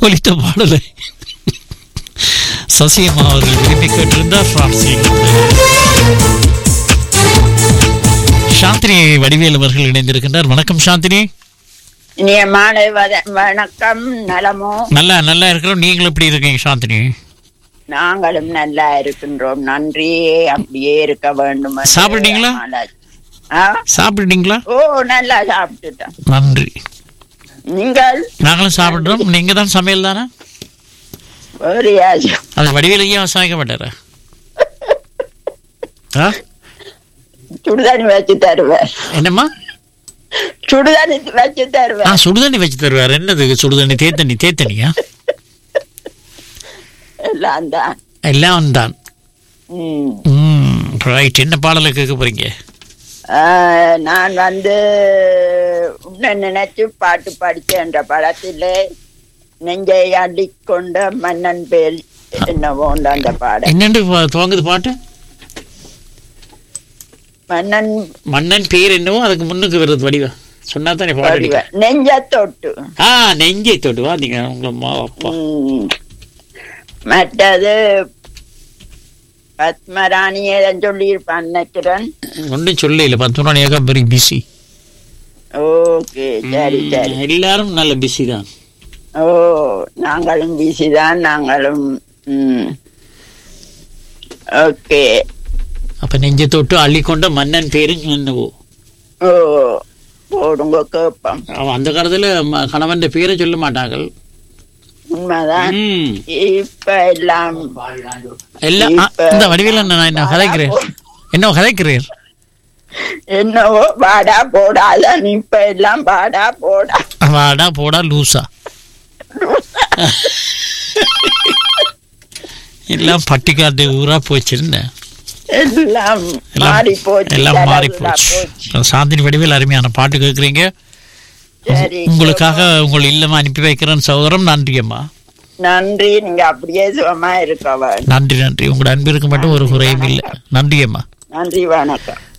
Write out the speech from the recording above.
ஒலித்த பாடலை சசியம்மா அவர்கள் விரும்பி கேட்டிருந்தார் பிரான்சில் சாந்தினி வடிவேல் அவர்கள் இணைந்திருக்கின்றார் வணக்கம் சாந்தினி இனிய மாலை வத- வணக்கம் நலமோ நல்லா நல்லா இருக்கிறோம் நீங்களும் எப்படி இருக்கீங்க சாந்தினி நாங்களும் நல்லா இருக்கின்றோம் நன்றி அப்படியே இருக்க வேண்டும் என்று சாப்பிட்டீங்களா? மாலை. ஆ? சாப்பிட்டீங்களா ஓ நல்லா சாப்பிட்டுட்டோம் நன்றி நீங்கள் நாங்களும் சாப்பிடுறோம் நீங்க தான் சமையல் தானே வேறு யாரு? அது வடிவேலையும் சமைக்க மாட்டாரா ஆ? சுடுதண்ணி வச்சு தருவேன் என்னம்மா சுடுதண்ணி வச்சு ஆ தருவேன் சுடுதண்ணி வச்சு தருவார் என்னது சுடுதண்ணி தேத்தண்ணி தேத்தண்ணியா எல்லாம் தான் எல்லாம் தான் ம். ம் ரைட் என்ன பாடலை கேட்க போறீங்க ஆ, நான் வந்து உன்னை நினைச்சு பாட்டு படிச்சேன்ற படத்திலே நெஞ்சை அள்ளிக்கொண்ட மன்னன் பேல் என்னவோ உண்டு அந்த பாடம் என்னண்டு பா- துவங்குது பாட்டு மன்னன் மன்னன் பேர் என்னவோ அதுக்கு முன்னுக்கு வருது வடிவா சொன்னா தானே பாடு வடிவ நெஞ்ச தொட்டு ஆ நெஞ்சை தொட்டு வாதீங்க உங்க அம்மா அப்பா ம். மற்றது பத்மராணி ஏதோ சொல்லியிருப்பான் நினைக்கிறேன் ஒன்றும் சொல்ல இல்லை பத்து மணி ஏகா வெரி பிஸி ஓகே சரி சரி எல்லாரும் நல்ல பிஸி தான் ஓ நாங்களும் பிஸி தான் நாங்களும் ம். ஓகே அப்ப நெஞ்சை தொட்டு அள்ளிக்கொண்ட மன்னன் பேரு என்னவோ ஓ போடுங்க கேட்போம் அவன் அந்த காலத்துல ம- கணவன் பேரை சொல்ல மாட்டார்கள் உண்மைதான் ம். இப்ப எல்லாம் எல்லாம் ஆ, இப்ப- இந்த வடிவில் நான் என்ன கதைக்கிறேன் என்ன கதைக்கிறீர் என்னவோ பாடா போடாதான் இப்ப எல்லாம் பாடா போடா வாடா போடா லூசா எல்லாம் பட்டிக்காட்டு ஊரா போச்சிருந்தேன் எல்லாம் எல்லாம் மாறி போச்சு எல்லாம் மாறி தடவுலா போச்சு சாந்தினி வடிவில் அருமையான பாட்டு கேட்குறீங்க சரி உங்களுக்காக உங்கள் இல்லமா அனுப்பி வைக்கிறேன் சகோதரம் நன்றி அம்மா நன்றி நீங்க அப்படியே சுகமா இருக்கவ நன்றி நன்றி உங்களோட அன்பிற்கு மட்டும் ஒரு குறையும் இல்லை நன்றி அம்மா நன்றி வணக்கம்